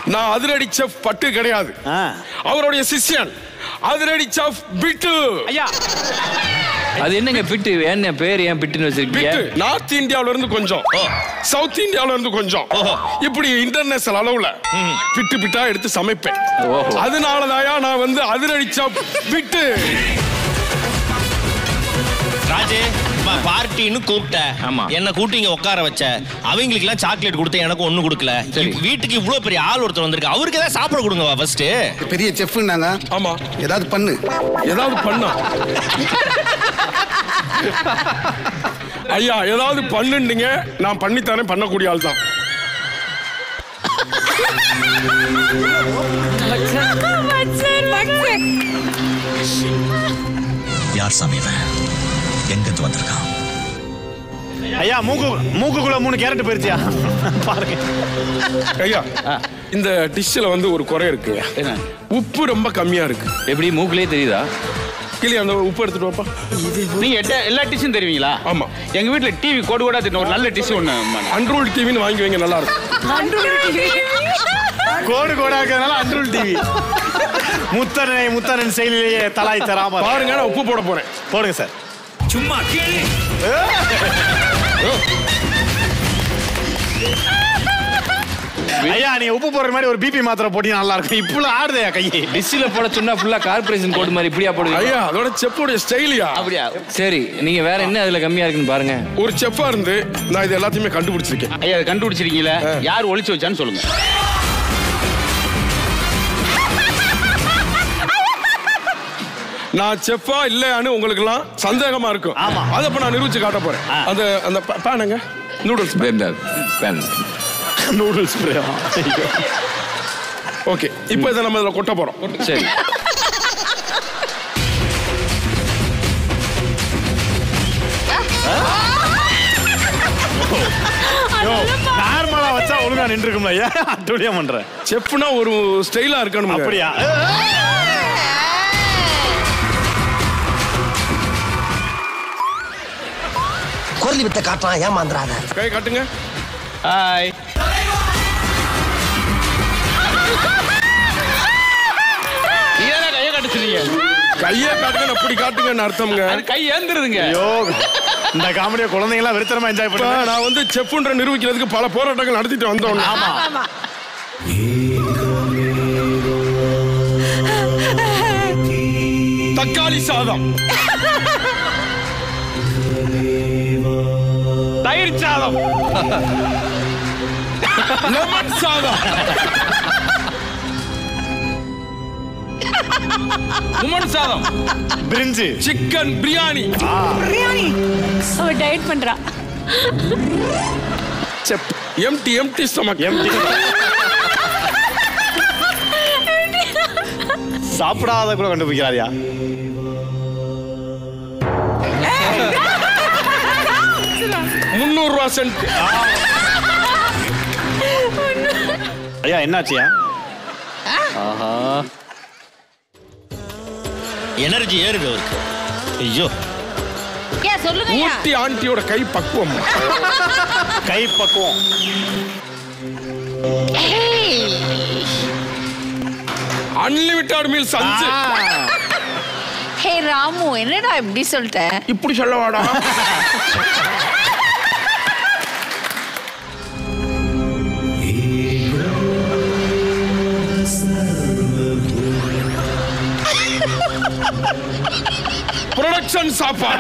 நான் அதிரடி செஃப் பட்டு கிடையாது அவருடைய சிஷ்யன் அதிரடி செஃப் பிட்டு ஐயா அது என்னங்க பிட்டு என்ன பேர் ஏன் பிட்டுன்னு வச்சிருக்கீங்க பிட்டு நார்த் இந்தியாவுல இருந்து கொஞ்சம் சவுத் இந்தியாவுல இருந்து கொஞ்சம் இப்படி இன்டர்நேஷனல் அளவுல பிட்டு பிட்டா எடுத்து சமைப்பேன் ஓஹோ. அதனாலதாயா நான் வந்து அதிரடி செஃப் பிட்டு ராஜே பார்ட்டின்னு கூப்பிட்ட ஆமா. என்ன கூட்டி இங்க உட்கார வச்ச அவங்களுக்கு எல்லாம் சாக்லேட் கொடுத்த எனக்கு ஒண்ணு கொடுக்கல சரி. இப்ப வீட்டுக்கு இவ்வளவு பெரிய ஆள் ஒருத்தர் வந்திருக்கு அவருக்கு ஏதாவது சாப்பிட கொடுங்க ஃபர்ஸ்ட் பெரிய செஃப்னாங்க ஆமா ஏதாவது பண்ணு ஏதாவது பண்ணா ஐயா ஏதாவது பண்ணுன்னீங்க நான் பண்ணித்தானே பண்ணக்கூடிய ஆள் தான் யார் சாமி இவன் எங்கிருந்து வந்திருக்கான் ஐயா மூக்கு மூக்குக்குள்ள மூணு கேரட் போயிருச்சியா பாருங்க ஐயா இந்த டிஷ்ல வந்து ஒரு குறை இருக்குங்க என்ன உப்பு ரொம்ப கம்மியா இருக்கு எப்படி மூக்குலயே தெரியுதா கிளி அந்த உப்பு எடுத்துட்டு வாப்பா நீங்க எட்ட- எல்லா டிஷ்ஷும் தருவீங்களா ஆமா. எங்க வீட்ல டிவி கோடு கோடா திட்டம் ஒரு நல்ல டிஷ் ஒண்ணு அன்ரூல் டிவின்னு வாங்கி வைங்க நல்லா இருக்கும் கோடு கோடா இருக்கிறதுனால அன்றுல் டிவி முத்தனை முத்தனன் செயலிலேயே தலாய் தராம பாருங்க நான் உப்பு போட போறேன் போடுங்க சார் சும்மா கேளு ஐயா நீங்க உப்பு போடுற மாதிரி ஒரு பிபி மாத்திரை போட்டீங்கன்னா நல்லா இருக்கும் இப்பெல்லாம் ஆடுதையா கையை டிஷ்ல போட சொன்னா ஃபுல்லா கார்பரேஷன் கோடு மாதிரி இப்படியா போடுங்க ஐயா அதோட செஃப்போடைய ஸ்டைலியா அப்படியா சரி நீங்க வேற என்ன அதுல கம்மியா இருக்குன்னு பாருங்க ஒரு செஃப்பா இருந்து நான் இது எல்லாத்தையுமே கண்டுபிடிச்சிருக்கேன் ஐயா அதை கண்டுபிடிச்சிருக்கீங்களா யார் ஒளிச்சு வச்சான்னு சொல்லுங்க நான் செஃப்பா இல்லையான்னு உங்களுக்கு எல்லாம் சந்தேகமா இருக்கும் ஆமா. அதை இப்ப நான் நிரூபிச்சு காட்ட போறேன் அந்த அந்த ப- பேனுங்க நூடுல்ஸ் பென் நூடுல்ஸ் ஓகே இப்போ இதை நம்ம இதுல கொட்ட போறோம் சரி நார்மலா வச்சா ஒழுங்கா நின்றுக்கும்ல ஐயா அட்டுடியா பண்றேன் செஃப்னா ஒரு ஸ்டைலா இருக்கணும் அப்படியா குரலி வித்த காட்டலாம் ஏமாந்துறாத கை காட்டுங்க ஹாய் நீங்க தானே கையை கட்டுச்சுறீங்க கையை காட்டுங்க அப்படி காட்டுங்கன்னு அர்த்தம்ங்க அது கை ஏந்துருதுங்க ஐயோ இந்த காமெடியை குழந்தைங்க எல்லாம் வெறுத்தனமா என்ஜாய் இப்ப பண்ணுங்க நான் வந்து செஃப்ன்ற நிரூபிக்கிறதுக்கு பல போராட்டங்கள் நடத்திட்டு வந்தோம் ஆமா தக்காளி சாதம் தயிர் சாதம் லெமன் சாதம் குமன் சாதம் பிரிஞ்சு சிக்கன் பிரியாணி அவ டயட் பண்றா chef empty empty stomach empty சாப்பிடாத கூட கண்டுபிடிக்கிறாரியா முந்நூறு ரூபா சென்ட் ஐயா என்னாச்சியா எனர்ஜி ஏறுது அவருக்கு ஐயோ ஏன் சொல்லுங்க ஊட்டி ஆண்டியோட கை பக்குவம் கை பக்குவம் அன்லிமிட்டட் மீல்ஸ் அஞ்சு ஹே ராமு என்னடா இப்படி சொல்லிட்ட இப்படி சொல்லவாடா ப்ரொடக்ஷன் சாப்பாடு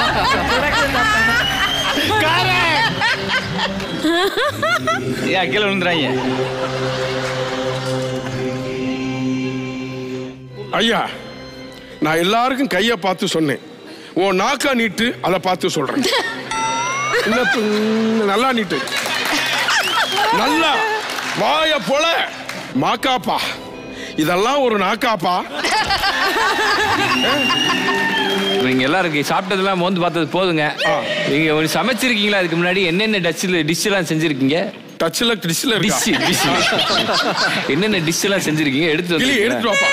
ஏன் கீழே விழுந்துறாங்க ஐயா நான் எல்லாருக்கும் கைய பார்த்து சொன்னேன் ஓ நாக்கா நீட்டு அதை பார்த்து சொல்றேன் இன்னும் து- நல்லா நீட்டு நல்லா வாய போல மாக்காப்பா இதெல்லாம் ஒரு நாக்காப்பா நீங்க எல்லாரும் சாப்பிட்டதெல்லாம் மோந்து பார்த்தது போதுங்க நீங்க ஒரு சமைச்சிருக்கீங்களா அதுக்கு முன்னாடி என்னென்ன டச்சில் டிஷ் எல்லாம் செஞ்சிருக்கீங்க டச்சில் டிஷ்ல டிஷ் டிஷ் என்னென்ன டிஷ் எல்லாம் செஞ்சிருக்கீங்க எடுத்து கிளி எடுத்து வந்து வாப்பா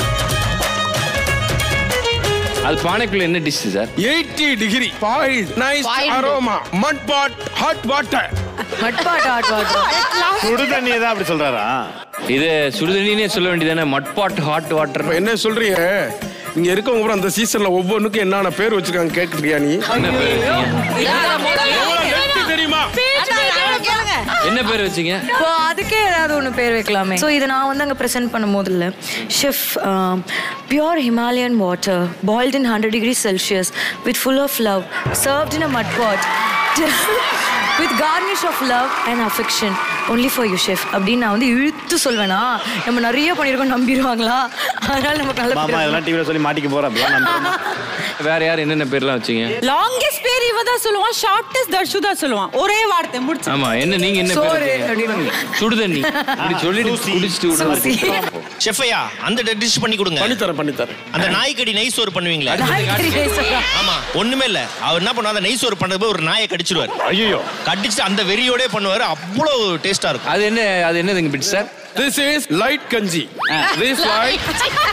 அது பானைக்குள்ள என்ன dish sir 80 degree boil nice Boiled. Aroma mud pot hot water mud pot hot water சுடு தண்ணியை தான் அப்படி சொல்றாரா இது சுடுதண்ணினே சொல்ல வேண்டியதானே மட்பாட் ஹாட் வாட்டர் இப்ப என்ன சொல்றீங்க இங்க இருக்கவங்க பூரா அந்த சீசன்ல ஒவ்வொன்றுக்கும் என்னென்ன பேர் வச்சிருக்காங்க கேக்குறியா நீ என்ன பேர் வச்சீங்க? எவ்வளவு length தெரியுமா என்ன பேர் வச்சீங்க இப்போ அதுக்கே ஏதாவது ஒன்று பேர் வைக்கலாமே ஸோ இதை நான் வந்து அங்கே ப்ரெசென்ட் பண்ணும்போது இல்லை chef pure Himalayan water boiled in hundred degree Celsius with full of love served in a mud pot with garnish of love and affection only for you chef அப்படின்னு நான் வந்து இழுத்து சொல்வேனா நம்ம நிறைய பண்ணியிருக்கோம் நம்பிடுவாங்களா அதனால நமக்கு நல்ல மாமா பேர் இதெல்லாம் டிவில சொல்லி மாட்டிக்க போறேன் அப்படிலாம் நம்புறேன். வேற யார் என்னென்ன பேர்லாம் வச்சீங்க லாங்கெஸ்ட் பேர் இவ தான் சொல்லுவான் ஷார்ட்டஸ்ட் தர்ஷு தான் சொல்லுவான் ஒரே வார்த்தை முடிச்சு ஆமா என்ன நீங்க என்ன பேர் சோறு வச்சீங்க? அப்படின்னு சுடுதண்ணி இப்படி சொல்லிட்டு குடிச்சிட்டு சூசி. விடுறது ஷெஃபையா அந்த டிஷ் பண்ணி கொடுங்க பண்ணித்தரேன் பண்ணித்தரேன் அந்த நாய்க்கடி நெய் சோறு பண்ணுவீங்களா நாய்க்கறி பேசுறா. ஆமா ஒண்ணுமே இல்ல அவர் என்ன பண்ணுவார் அந்த நெய் சோறு பண்ணது போய் ஒரு நாயை கடிச்சிருவார் ஐயோ கடிச்சு அந்த வெறியோட பண்ணுவாரு அவ்வளவு டேஸ்டா இருக்கும் அது என்ன அது என்னதுங்க bit sir this is light kanji this light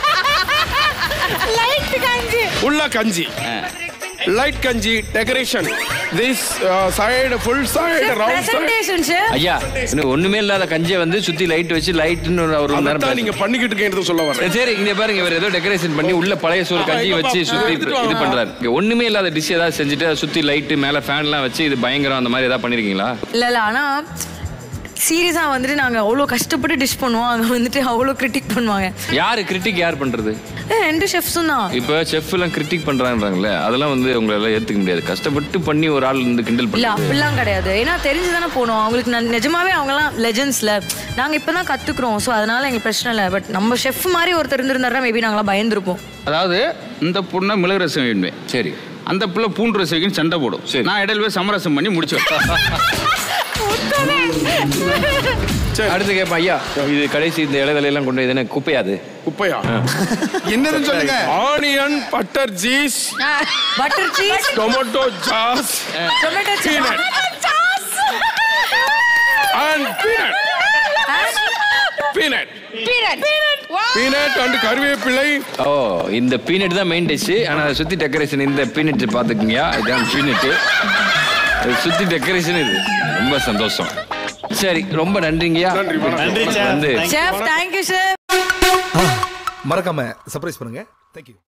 light kanji உள்ள கஞ்சி light kanji decoration this side full side round side Presentation, chef. ஐயா இன்னும் ஒண்ணுமே இல்லாத கஞ்சியை வந்து சுத்தி லைட் வச்சு லைட்னு ஒரு ஒரு மணி நேரம் அதான் நீங்க பேசுங்க. பண்ணிக்கிட்டு இருக்கேன் சொல்ல வரேன் சரி இங்க பாருங்க இவர் ஏதோ டெக்கரேஷன் பண்ணி உள்ள பழைய சோறு கஞ்சி ஆ, வச்சு இப்ப சுத்தி எடுத்துட்டு இது வாங்க. பண்றாரு இங்க ஒண்ணுமே இல்லாத டிஷ் ஏதாவது செஞ்சுட்டு அதை சுத்தி லைட் மேல ஃபேன்லாம் வச்சு இது பயங்கரம் அந்த மாதிரி ஏதாவது பண்ணிருக்கீங்களா இல்ல இல்ல ஆனா சீரியஸா வந்துட்டு நாங்க அவ்வளோ கஷ்டப்பட்டு டிஷ் பண்ணுவோம் அங்க வந்துட்டு அவ்வளோ கிரிட்டிக் பண்ணுவாங்க யாரு கிரிட்டிக் யார் பண்றது ஏ, ரெண்டு ஷெஃப்ஸும் தான் இப்ப செஃப் எல்லாம் கிரிட்டிக் பண்றாங்கல்ல அதெல்லாம் வந்து உங்களால ஏத்துக்க முடியாது கஷ்டப்பட்டு பண்ணி ஒரு ஆள் வந்து கிண்டல் இல்ல பண்ணி அப்படிலாம் கிடையாது ஏன்னா தெரிஞ்சு தானே போனோம் அவங்களுக்கு நான் நிஜமாவே அவங்கலாம் லெஜெண்ட்ஸ்ல நாங்க இப்பதான் கத்துக்கிறோம் ஸோ அதனால எங்களுக்கு பிரச்சனை இல்லை பட் நம்ம ஷெஃப் மாதிரி ஒருத்தர் இருந்திருந்தாருன்னா மேபி நாங்களாம் பயந்துருப்போம் அதாவது இந்த பொண்ணை மிளகு ரசம் வைப்பேன் சரி அந்த பிள்ளை பூண்டு ரசம் வைக்கணும் சண்டை போடும் சரி. நான் இடையில போய் சமரசம் பண்ணி முடிச்சேன் அடுத்து கேட்பேன் ஐயா இது கடைசி இந்த இலைதலை எல்லாம் கொண்டு இது என்ன குப்பையாது குப்பையா என்னதுன்னு சொல்லுங்க onion butter cheese butter cheese tomato sauce tomato peanut and peanut peanut peanut and karuveppilai ஓ இந்த பீனட் தான் மெயின் டிஷ் ஆனா அதை சுத்தி டெக்கரேஷன் இந்த பீனட் பாத்துக்கீங்க இதான் பீனட் சுத்தி டெக்கரேஷன் இது ரொம்ப சந்தோஷம் சரி ரொம்ப நன்றிங்கய்யா நன்றி, வணக்கம். நன்றி chef. வந்து Thank you. Chef thank you chef மறக்காம சர்ப்ரைஸ் பண்ணுங்க தேங்க்யூ